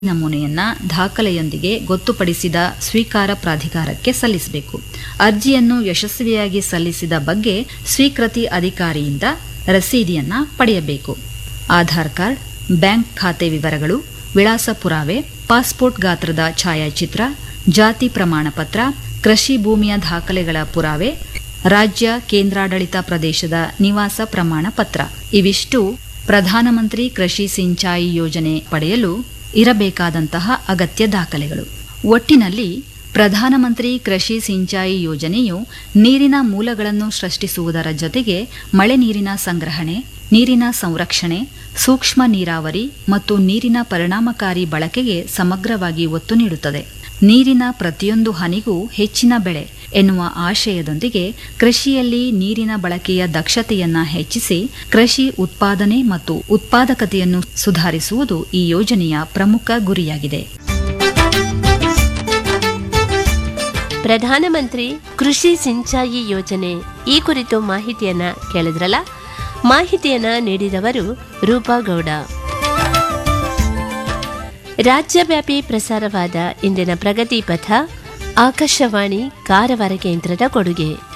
ನಮೂನೆಯನ್ನ ದಾಖಲೆಯೊಂದಿಗೆ ಗೊತ್ತುಪಡಿಸಿದ ಸ್ವೀಕಾರ ಪ್ರಾಧಿಕಾರಕ್ಕೆ ಸಲ್ಲಿಸಬೇಕು ಅರ್ಜಿಯನ್ನು ಯಶಸ್ವಿಯಾಗಿ ಸಲ್ಲಿಸಿದ ಬಗ್ಗೆ ಸ್ವೀಕೃತಿ ಅಧಿಕಾರಿಯಿಂದ ರಸೀದಿಯನ್ನ ಪಡೆಯಬೇಕು ಆಧಾರ್ ಕಾರ್ಡ್ ಬ್ಯಾಂಕ್ ಖಾತೆ ವಿವರಗಳು ವಿಳಾಸ ಪುರಾವೆ ಪಾಸ್ಪೋರ್ಟ್ ಗಾತ್ರದ ಛಾಯಾಚಿತ್ರ ಜಾತಿ ಪ್ರಮಾಣ ಪತ್ರ ಕೃಷಿ ಭೂಮಿಯ ದಾಖಲೆಗಳ ಪುರಾವೆ ರಾಜ್ಯ ಕೇಂದ್ರಾಡಳಿತ ಪ್ರದೇಶದ ನಿವಾಸ ಪ್ರಮಾಣ ಪತ್ರ ಇವಿಷ್ಟು ಪ್ರಧಾನಮಂತ್ರಿ ಕೃಷಿ ಸಿಂಚಾಯಿ ಯೋಜನೆ ಪಡೆಯಲು ಇರಬೇಕಾದಂತಹ ಅಗತ್ಯ ದಾಖಲೆಗಳು ಒಟ್ಟಿನಲ್ಲಿ ಪ್ರಧಾನಮಂತ್ರಿ ಕೃಷಿ ಸಿಂಚಾಯಿ ಯೋಜನೆಯು ನೀರಿನ ಮೂಲಗಳನ್ನು ಸೃಷ್ಟಿಸುವುದರ ಜೊತೆಗೆ ಮಳೆ ನೀರಿನ ಸಂಗ್ರಹಣೆ ನೀರಿನ ಸಂರಕ್ಷಣೆ ಸೂಕ್ಷ್ಮ ನೀರಾವರಿ ಮತ್ತು ನೀರಿನ ಪರಿಣಾಮಕಾರಿ ಬಳಕೆಗೆ ಸಮಗ್ರವಾಗಿ ಒತ್ತು ನೀಡುತ್ತದೆ ನೀರಿನ ಪ್ರತಿಯೊಂದು ಹನಿಗೂ ಹೆಚ್ಚಿನ ಬೆಳೆ ಎನ್ನುವ ಆಶಯದೊಂದಿಗೆ ಕೃಷಿಯಲ್ಲಿ ನೀರಿನ ಬಳಕೆಯ ದಕ್ಷತೆಯನ್ನ ಹೆಚ್ಚಿಸಿ ಕೃಷಿ ಉತ್ಪಾದನೆ ಮತ್ತು ಉತ್ಪಾದಕತೆಯನ್ನು ಸುಧಾರಿಸುವುದು ಈ ಯೋಜನೆಯ ಪ್ರಮುಖ ಗುರಿಯಾಗಿದೆ ಪ್ರಧಾನಮಂತ್ರಿ ಕೃಷಿ ಸಿಂಚಾಯಿ ಯೋಜನೆ ಈ ಕುರಿತು ಮಾಹಿತಿಯನ್ನ ಕೇಳಿದ್ರಲ್ಲ ಮಾಹಿತಿಯನ್ನ ನೀಡಿದವರು ರೂಪಾ ಗೌಡ ರಾಜ್ಯವ್ಯಾಪಿ ಪ್ರಸಾರವಾದ ಇಂದಿನ ಪ್ರಗತಿ ಪಥ ಆಕಾಶವಾಣಿ ಕಾರವಾರ ಕೇಂದ್ರದ ಕೊಡುಗೆ